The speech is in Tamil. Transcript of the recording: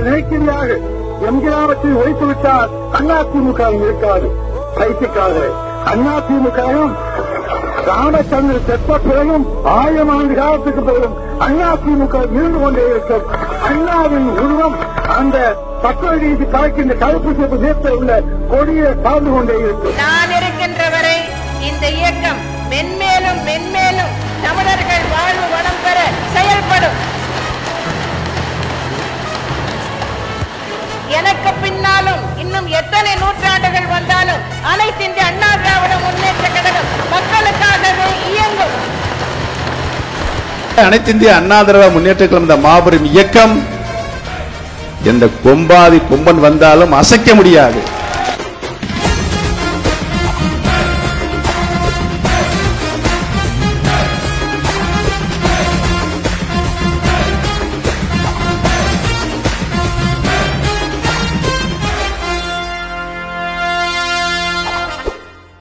நீங்கள் நினைக்கிறீர்கள் எம்ஜிஆரத்தில் வைத்து விட்டால் அதிமுக இருக்காது பைத்தியக்காக அதிமுகவும் ராமச்சந்திர செத்த பிறகும் ஆயிரம் ஆண்டு காலத்துக்கு பிறகும் அதிமுக இருந்து கொண்டே இருக்கும் அண்ணாவின் உருவம் அந்த பத்தொழில் கலக்கின்ற கருப்பு சிவப்பு நேரத்தில் உள்ள கொடியை சார்ந்து கொண்டே இருக்கும் நான் இருக்கின்ற வரை இந்த இயக்கம் மென்மேலும் மென்மேலும் தமிழர்கள் வாழ்வு வளம் பெற செயல்படும் எனக்கு பின்னாலும் இன்னும் எத்தனை நூற்றாண்டுகள் வந்தாலும் அனைத்து இந்திய அண்ணா திராவிட முன்னேற்ற கழகம் மக்களுக்காகவே இயங்கும் அனைத்து இந்திய அண்ணா திராவிட முன்னேற்ற கழகம் இந்த மாபெரும் இயக்கம் எந்த கொம்பாதி கொம்பன் வந்தாலும் அசைக்க முடியாது